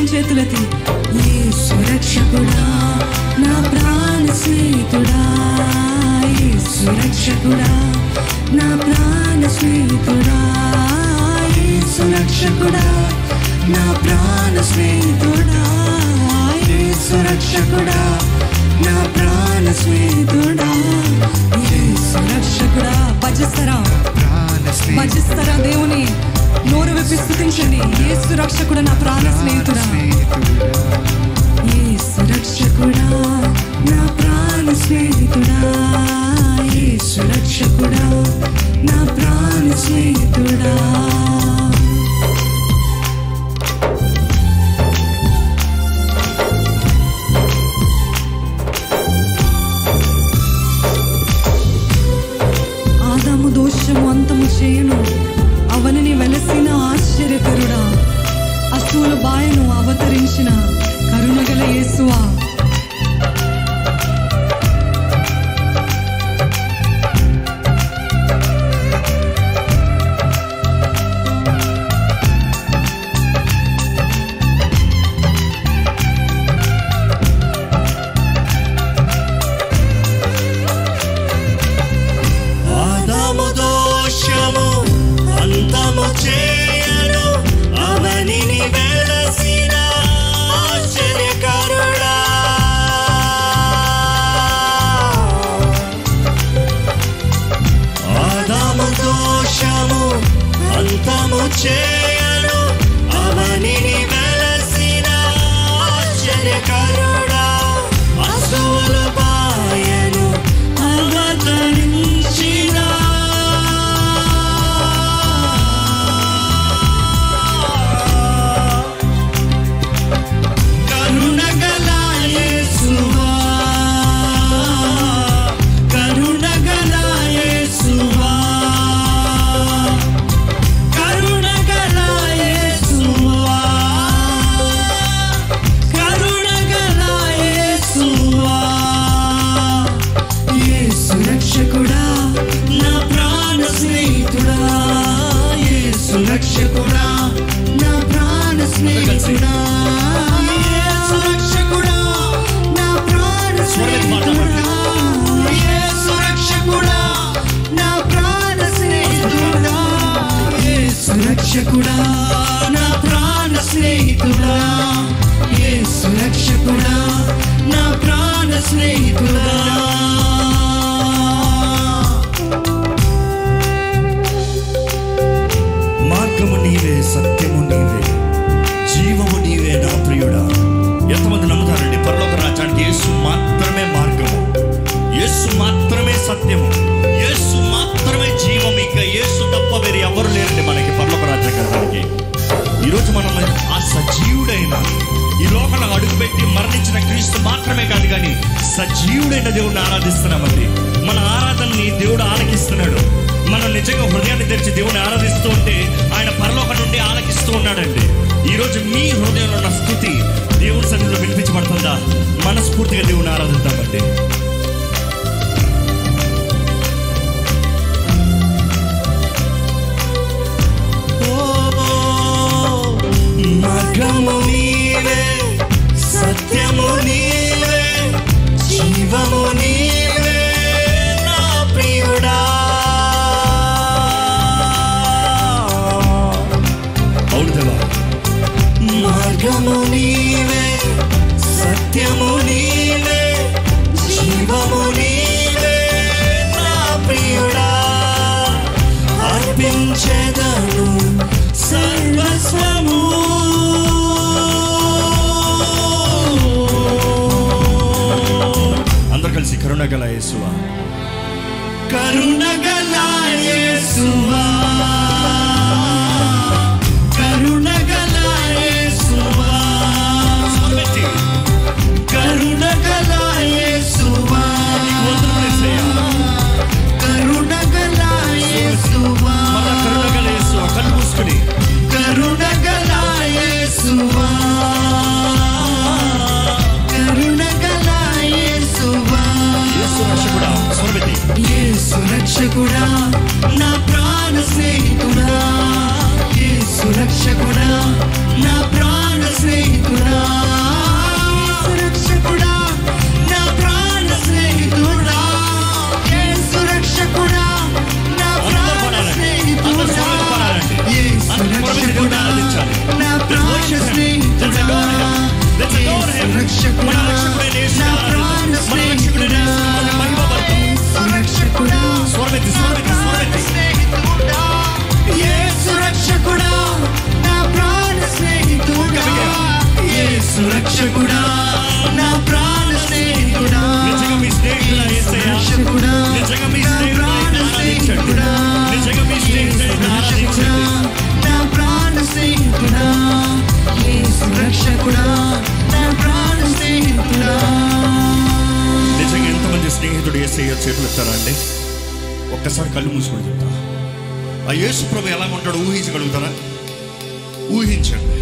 చేతులెత్తి యేసు రక్షకుడా నా ప్రాణ స్నేహితుడా యేసు రక్షకుడా నా ప్రాణ స్నేహితుడా యేసు రక్షకుడా నా ప్రాణ స్నేహితుడా యేసు రక్షకుడా నా ప్రాణ స్నేహితుడా యేసు రక్షకుడా భజిస్తారా భజిస్తారా దేవుని నోరు విప్పి స్తుతించండి యేసు రక్షకుడు నా ప్రాణ స్నేహితుడా యేసు రక్షకుడా నా ప్రాణ స్నేహితుడా యేసు రక్షకుడా నా ప్రాణ స్నేహితుడా ఆదాము దోషము అంతము చేయును అవనిని వెలసిన ఆశ్చర్యకరుడా అసూల బాయను అవతరించిన కరుణగల యేసువా ఆదాము దోషము అంతము చేయను అవనిని వెలసిన ఆశ్చర్యకరుడా ఆదాము దోషము అంతము చేయను అవనిని వెలసిన ఆశ్చర్యకరుడా అసూలు బాయను అవతరించిన కరుణగల యేసువా కరుణగల యేసువా కరుణగల యేసువా కరుణగల యేసువా యేసు రక్షకుడా నా ప్రాణ స్నేహితుడా యేసు రక్షకుడా నా ప్రాణ స్నేహితుడా యేసు రక్షకుడా నా ప్రాణ స్నేహితుడా యేసు రక్షకుడా నా ప్రాణ స్నేహితుడా యేసు రక్షకుడా నా ప్రాణ స్నేహితుడా యేసు రక్షకుడా నా ప్రాణ స్నేహితుడా మార్గము నీవే సత్యము నీవే జీవము నీవే నా ప్రియుడా ఎంతమంది నమ్ముతారండి పరలోక రాజ్యానికి యేసు మాత్రమే మార్గము యేసు మాత్రమే సత్యము యేసు మాత్రమే జీవం ఇంకా యేసు తప్ప వేరే ఎవరు లేరండి మనకి పరలోక రాజ్యం కలడానికి ఈరోజు మనం ఆ సజీవుడైన ఈ లోకంలో అడుగుపెట్టి మరణించిన క్రీస్తు మాత్రమే కాదు కానీ సజీవుడైన దేవుడిని ఆరాధిస్తున్నామండి మన ఆరాధనని దేవుడు ఆలకిస్తున్నాడు మనం నిజంగా హృదయాన్ని తెరిచి దేవుని ఆరాధిస్తూ ఉంటే ఆయన పరలోక నుండి ఆలకిస్తూ ఉన్నాడండి ఈ రోజు మీ హృదయంలో ఉన్న స్థుతి దేవుని సన్నిధిలో వినిపించబడుతుందా మనస్ఫూర్తిగా దేవుని ఆరాధిద్దామండి మార్గము నీవే సత్యము నీవే జీవము నీవే నా ప్రియుడా అవును దేవా మార్గము నీవే సత్యము నీవే జీవము నీవే నా ప్రియుడా అర్పించెదను సర్వస్వము అందరు కలిసి కరుణగల యేసువా కరుణగల యేసువా కరుణగల యేసువా కరుణగల యేసువా కరుణగల యేసువా కరుణగల యేసువా కళ్ళు మూసుకుని కరుణగల యేసువా కరుణగల యేసువా యేసు రక్షకుడా స్వరమితి యేసు రక్షకుడా నా ప్రాణ స్నేహితుడా యేసు రక్షకుడా నా ప్రాణ స్నేహితుడా రక్షకుడా మన రక్షకుడైన యేసుని నా ఆరాధిద్దాం. ప్రాణ మన రక్షకుడైన స్నేహితుడా యేసుని మహిమపడతాం. యేసు రక్షకుడా స్వరమెత్తి స్వరమెత్తి స్వరమెత్తి యేసు రక్షకుడా నా ప్రాణ స్నేహితుడా యేసు రక్షకుడా నా ప్రాణ స్నేహితుడా నిజంగా మీ స్నేహితుడా యేసయ్య? రక్షకుడా నిజంగా మీ నా స్నేహితుడా ప్రాణ ఆరాధించండి. స్నేహితుడా నిజంగా మీ స్నేహితుడా రక్షకుడా ఆరాధించండి. నా ప్రాణ స్నేహితుడా యేసు రక్షకుడా నా ప్రాణ స్నేహితుడా నిజంగా ఎంతమంది స్నేహితుడు ఏసయ్య చేతులు ఎత్తారా అండి ఒక్కసారి కళ్ళు మూసుకొని చెప్తా ఆ యేసు ప్రభు ఎలా ఉంటాడో ఊహించగలుగుతారా ఊహించండి